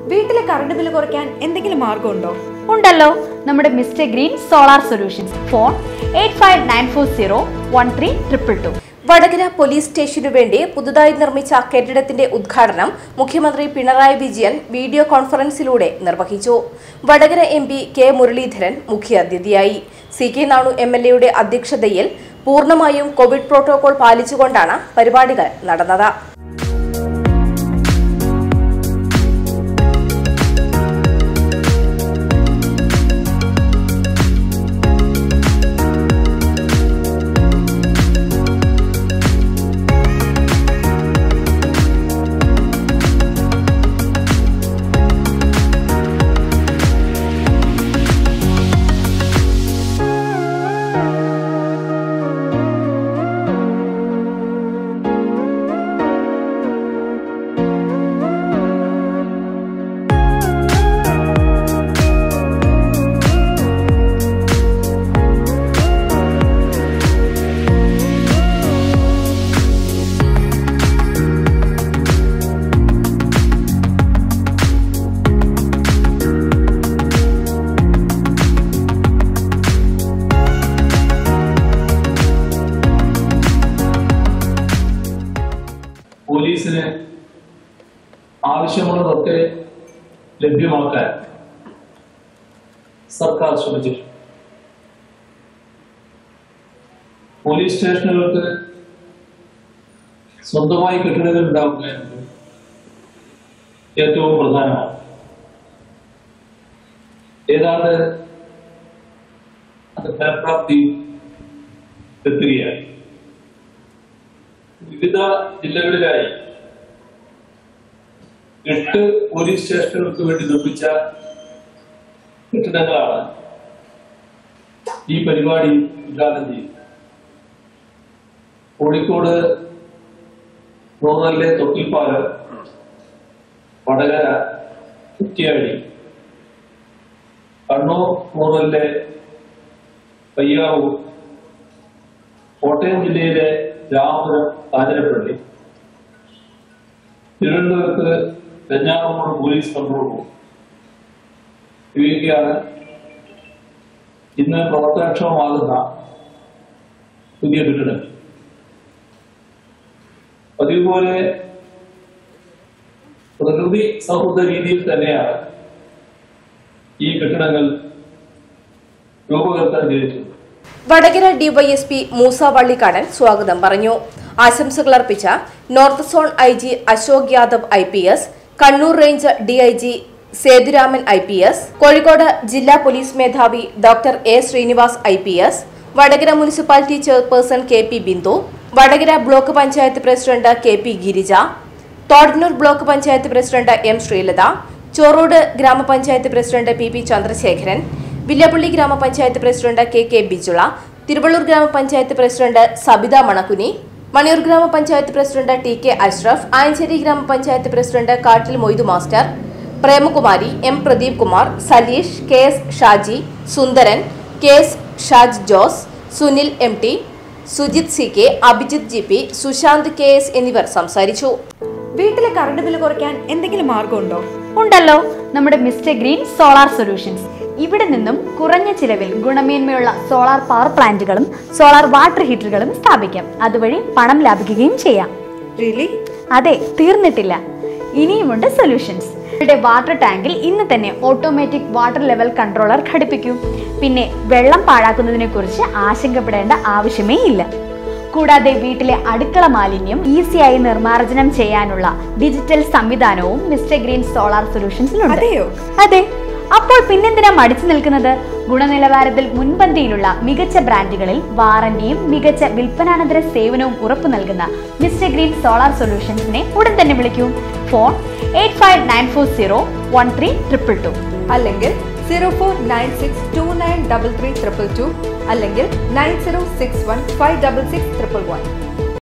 വീട്ടിലെ current bill കുറയ്ക്കാൻ എന്തെങ്കിലും മാർഗമുണ്ടോ ഉണ്ടല്ലോ നമ്മുടെ mister green solar solutions phone eight five nine four zero one three triple two Vadakara police സ്റ്റേഷനു വേണ്ടി പുതുതായി നിർമ്മിച്ച കെട്ടിടത്തിന്റെ ഉദ്ഘാടനം മുഖ്യമന്ത്രി പിണറായി വിജയൻ വീഡിയോ കോൺഫറൻസിലൂടെ നിർവഹിച്ചു Vadakara M P K Muraleedharan മുഖ്യാതിഥിയായി C K Nanu M L എയുടെ അധ്യക്ഷതയിൽ പൂർണ്ണമായും കോവിഡ് പ്രോട്ടോകോൾ പാലിച്ചുകൊണ്ടാണ് പരിപാടികൾ നടന്നത് പോലീസിന് ആവശ്യമുള്ളതൊക്കെ ലഭ്യമാക്കാൻ സർക്കാർ ശ്രമിച്ചിട്ടുണ്ട് പോലീസ് സ്റ്റേഷനുകൾക്ക് സ്വന്തമായി കെട്ടിടങ്ങൾ ഉണ്ടാവുക എന്നത് ഏറ്റവും പ്രധാനമാണ് ഏതാണ്ട് അത് ഫലപ്രാപ്തി എത്തുകയായി വിവിധ ജില്ലകളിലായി എട്ട് പോലീസ് സ്റ്റേഷനുകൾക്ക് വേണ്ടി നിർമ്മിച്ച കെട്ടിടങ്ങളാണ് ഈ പരിപാടി ഉദ്ഘാടനം ചെയ്യുന്നത് കോഴിക്കോട് റൂറലിലെ തൊട്ടിൽപ്പാലം വടകര കുറ്റ്യാടി കണ്ണൂർ റൂറലിലെ പയ്യാവൂർ കോട്ടയം ജില്ലയിലെ രാമപുരം കാഞ്ഞിരപ്പള്ളി തിരുവനന്തപുരത്ത് വെഞ്ഞാറമൂട് പോലീസ് കൺട്രോൾ റൂം ഇവയൊക്കെയാണ് ഇന്ന് പ്രവർത്തനക്ഷമമാകുന്ന പുതിയ കെട്ടിടങ്ങൾ പതിവുപോലെ പ്രകൃതി സൗഹൃദ രീതിയിൽ തന്നെയാണ് ഈ കെട്ടിടങ്ങൾ രൂപകൽപ്പന ചെയ്തിട്ടുള്ളത് വടകര ഡിവൈഎസ്പി മൂസ വള്ളിക്കാടൻ സ്വാഗതം പറഞ്ഞു ആശംസകൾ അർപ്പിച്ച north zone I G Ashok Yadav I P S Kannur range DIG Sethuraman I P S Kozhikode ജില്ലാ പോലീസ് മേധാവി doctor A Srinivas I P S Vadakara municipality chairperson K P Bindu Vadakara block panchayat president K P Girija Thodannur block panchayat president M Sreelatha Chorode ഗ്രാമപഞ്ചായത്ത് president P P Chandrasekharan Villiappally ഗ്രാമപഞ്ചായത്ത് president K K Bijula Thiruvallur ഗ്രാമപഞ്ചായത്ത് president Sabitha Manakkuni Maniyur ഗ്രാമപഞ്ചായത്ത് president T K Ashraf Ayancheri ഗ്രാമപഞ്ചായത്ത് president Kattil Moithu master Premakumari M Pradeep Kumar Saleesh K S Shaji Sundaran K S Shaj Jose Sunil M T Sujith C K Abhijith G P Sushanth K S എന്നിവർ സംസാരിച്ചു വീട്ടിലെ current bill കുറയ്ക്കാൻ എന്തെങ്കിലും മാർഗമുണ്ടോ ഉണ്ടല്ലോ നമ്മുടെ മിസ്റ്റർ ഗ്രീൻ സോളാർ സൊല്യൂഷൻസ് ഇവിടെ നിന്നും കുറഞ്ഞ ചിലവിൽ ഗുണമേന്മയുള്ള സോളാർ പവർ പ്ലാന്റുകളും സോളാർ വാട്ടർ ഹീറ്ററുകളും സ്ഥാപിക്കാം അതുവഴി പണം ലാഭിക്കുകയും ചെയ്യാം റിയലി അതെ തീർന്നിട്ടില്ല ഇനിയുമുണ്ട് സൊല്യൂഷൻസ് നിങ്ങളുടെ വാട്ടർ ടാങ്കിൽ ഇന്ന് തന്നെ ഓട്ടോമാറ്റിക് വാട്ടർ ലെവൽ കൺട്രോളർ ഘടിപ്പിക്കൂ പിന്നെ വെള്ളം പാഴാക്കുന്നതിനെ കുറിച്ച് ആശങ്കപ്പെടേണ്ട ആവശ്യമേ ഇല്ല കൂടാതെ വീട്ടിലെ അടുക്കള മാലിന്യം ഈസിയായി നിർമ്മാർജ്ജനം ചെയ്യാനുള്ള ഡിജിറ്റൽ സംവിധാനവും മിസ്റ്റർ ഗ്രീൻ സോളാർ സൊല്യൂഷൻസിലുണ്ട് അതെയോ? അതെ അപ്പോൾ പിന്നെന്തിനാ മടിച്ചു നിൽക്കുന്നത് ഗുണനിലവാരത്തിൽ മുൻപന്തിയിലുള്ള മികച്ച ബ്രാൻഡുകളിൽ വാറന്റിയും മികച്ച വിൽപ്പനാനന്തര സേവനവും ഉറപ്പു നൽകുന്ന മിസ്റ്റർ ഗ്രീൻ സോളാർ സൊല്യൂഷൻസിനെ ഉടൻ തന്നെ വിളിക്കൂ phone eight five nine four zero one three triple two അല്ലെങ്കിൽ zero four nine six two nine double three triple two അല്ലെങ്കിൽ nine zero six one five double six triple one